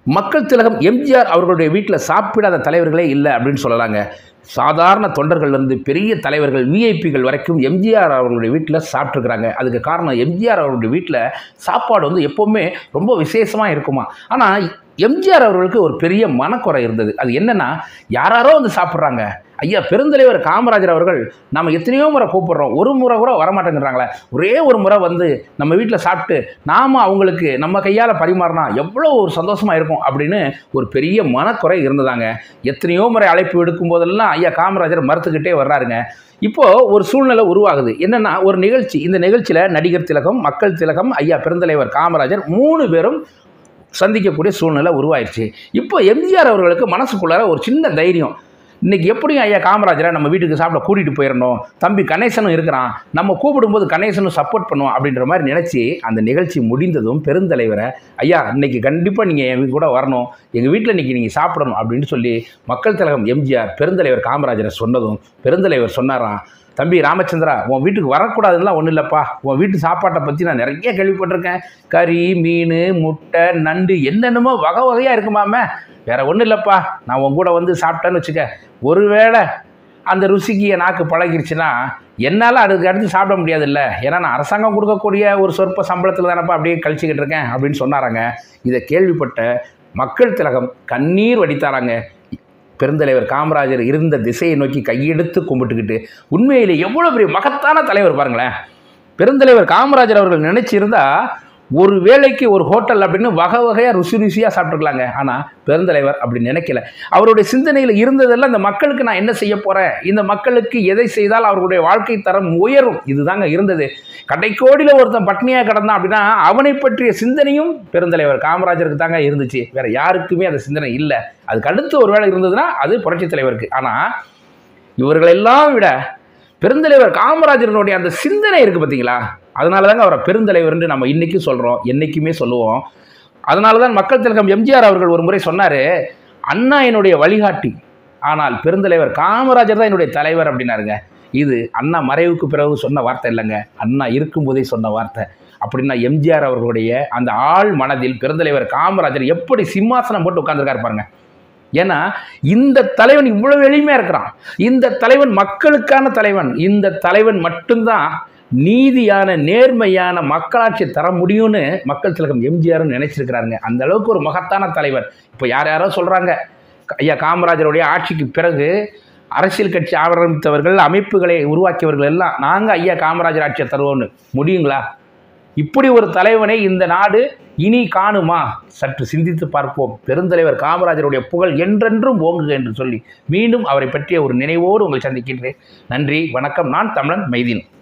மக்கள் திலகம் எம்ஜிஆர் அவர்களுடைய வீட்டில் சாப்பிடாத தலைவர்களே இல்லை அப்படின்னு சொல்லலாங்க சாதாரண தொண்டர்கள்லேருந்து பெரிய தலைவர்கள் விஐபிகள் வரைக்கும் எம்ஜிஆர் அவர்களுடைய வீட்டில் சாப்பிட்ருக்குறாங்க அதுக்கு காரணம் எம்ஜிஆர் அவர்களுடைய வீட்டில் சாப்பாடு வந்து எப்போவுமே ரொம்ப விசேஷமாக இருக்குமா ஆனால் எம்ஜிஆர் அவர்களுக்கு ஒரு பெரிய மனக்குறை இருந்தது அது என்னன்னா யாராரோ வந்து சாப்பிட்றாங்க ஐயா பெருந்தலைவர் காமராஜர் அவர்கள் நம்ம எத்தனையோ முறை கூப்பிடுறோம் ஒரு முறை கூட வரமாட்டேங்கிறாங்களே ஒரே ஒரு முறை வந்து நம்ம வீட்டில் சாப்பிட்டு நாம் அவங்களுக்கு நம்ம கையால் பரிமாறினா எவ்வளோ ஒரு சந்தோஷமாக இருக்கும் அப்படின்னு ஒரு பெரிய மனக்குறை இருந்ததாங்க எத்தனையோ முறை அழைப்பு எடுக்கும் போதெல்லாம் ஐயா காமராஜர் மறுத்துக்கிட்டே வர்றாருங்க இப்போது ஒரு சூழ்நிலை உருவாகுது என்னென்னா ஒரு நிகழ்ச்சி இந்த நிகழ்ச்சியில் நடிகர் திலகம் மக்கள் திலகம் ஐயா பெருந்தலைவர் காமராஜர் மூணு பேரும் சந்திக்கக்கூடிய சூழ்நிலை உருவாயிருச்சு இப்போ எம்ஜிஆர் அவர்களுக்கு மனசுக்குள்ளார ஒரு சின்ன தைரியம் இன்னைக்கு எப்படியும் ஐயா காமராஜரை நம்ம வீட்டுக்கு சாப்பிட கூட்டிகிட்டு போயிடணும் தம்பி கணேசனும் இருக்கிறான் நம்ம கூப்பிடும்போது கணேசனும் சப்போர்ட் பண்ணுவோம் அப்படின்ற மாதிரி நினச்சி அந்த நிகழ்ச்சி முடிந்ததும் பெருந்தலைவரை ஐயா இன்னைக்கு கண்டிப்பாக நீங்கள் என் கூட வரணும் எங்கள் வீட்டில் இன்னைக்கு நீங்கள் சாப்பிடணும் அப்படின்னு சொல்லி மக்கள் திலகம் எம்ஜிஆர் பெருந்தலைவர் காமராஜரை சொன்னதும் பெருந்தலைவர் சொன்னாராம் தம்பி ராமச்சந்திரா உன் வீட்டுக்கு வரக்கூடாதுலாம் ஒன்றும் இல்லைப்பா உன் வீட்டு சாப்பாட்டை பற்றி நான் நிறைய கேள்விப்பட்டிருக்கேன் கறி மீன் முட்டை நண்டு என்னென்னமோ வகை வகையாக இருக்குமாமே வேற ஒன்றும் இல்லைப்பா நான் உன் கூட வந்து சாப்பிட்டேன்னு வச்சுக்க ஒருவேளை அந்த ருசிக்கு என் நாக்கு பழகிருச்சுன்னா என்னால் அதுக்கு அடுத்து சாப்பிட முடியாதுல்ல ஏன்னா நான் அரசாங்கம் கொடுக்கக்கூடிய ஒரு சொற்ப சம்பளத்தில் தானப்பா அப்படியே கழிச்சிக்கிட்டு இருக்கேன் அப்படின்னு சொன்னாராங்க இதை கேள்விப்பட்ட மக்கள் திலகம் கண்ணீர் வடித்தாராங்க பெருந்தலைவர் காமராஜர் இருந்த திசையை நோக்கி கையெடுத்து கும்பிட்டுக்கிட்டு உண்மையிலே எவ்வளோ பெரிய மகத்தான தலைவர் பாருங்களேன் பெருந்தலைவர் காமராஜர் அவர்கள் நினைச்சிருந்தா ஒரு வேளைக்கு ஒரு ஹோட்டல் அப்படின்னு வகை வகையாக ருசி ருசியாக சாப்பிட்ருக்கலாங்க ஆனால் பெருந்தலைவர் அப்படி நினைக்கல அவருடைய சிந்தனையில் இருந்ததெல்லாம் இந்த மக்களுக்கு நான் என்ன செய்ய போகிறேன் இந்த மக்களுக்கு எதை செய்தால் அவர்களுடைய வாழ்க்கை தரம் உயரும் இதுதாங்க இருந்தது கடைக்கோடியில் ஒருத்தன் பட்னியாக கிடந்தான் அப்படின்னா அவனை பற்றிய சிந்தனையும் பெருந்தலைவர் காமராஜருக்கு தாங்க இருந்துச்சு வேற யாருக்குமே அந்த சிந்தனை இல்லை அதுக்கு அடுத்து ஒரு வேளை இருந்ததுன்னா அது புரட்சித் தலைவருக்கு ஆனால் இவர்களெல்லாம் விட பெருந்தலைவர் காமராஜரனுடைய அந்த சிந்தனை இருக்குது பார்த்தீங்களா அதனால தாங்க அவரை பெருந்தலைவர்னு நம்ம இன்றைக்கும் சொல்கிறோம் என்றைக்குமே சொல்லுவோம் அதனால தான் மக்கள் திலகம் எம்ஜிஆர் அவர்கள் ஒரு முறை சொன்னார் அண்ணா என்னுடைய வழிகாட்டி ஆனால் பெருந்தலைவர் காமராஜர் தான் என்னுடைய தலைவர் அப்படின்னாருங்க இது அண்ணா மறைவுக்கு பிறகு சொன்ன வார்த்தை இல்லைங்க அண்ணா இருக்கும்போதே சொன்ன வார்த்தை அப்படின்னா எம்ஜிஆர் அவர்களுடைய அந்த ஆள் மனதில் பெருந்தலைவர் காமராஜர் எப்படி சிம்மாசனம் போட்டு உட்காந்துருக்காரு பாருங்க ஏன்னா இந்த தலைவன் இவ்வளவு எளிமையாக இருக்கிறான் இந்த தலைவன் மக்களுக்கான தலைவன் இந்த தலைவன் மட்டும்தான் நீதியான நேர்மையான மக்களாட்சி தர முடியும்னு மக்கள் திலகம் எம்ஜிஆர் நினைச்சிருக்கிறாருங்க அந்த அளவுக்கு ஒரு மகத்தான தலைவர் இப்போ யார் யாரோ சொல்கிறாங்க ஐயா காமராஜருடைய ஆட்சிக்கு பிறகு அரசியல் கட்சி ஆரம்பித்தவர்கள் அமைப்புகளை உருவாக்கியவர்கள் எல்லாம் நாங்கள் ஐயா காமராஜர் ஆட்சியை தருவோம்னு முடியுங்களா இப்படி ஒரு தலைவனை இந்த நாடு இனி காணுமா சற்று சிந்தித்து பார்ப்போம் பெருந்தலைவர் காமராஜருடைய புகழ் என்றென்றும் ஓங்குக என்று சொல்லி மீண்டும் அவரை பற்றிய ஒரு நினைவோடு உங்களை சந்திக்கின்றேன் நன்றி வணக்கம் நான் தமிழன் மைதீன்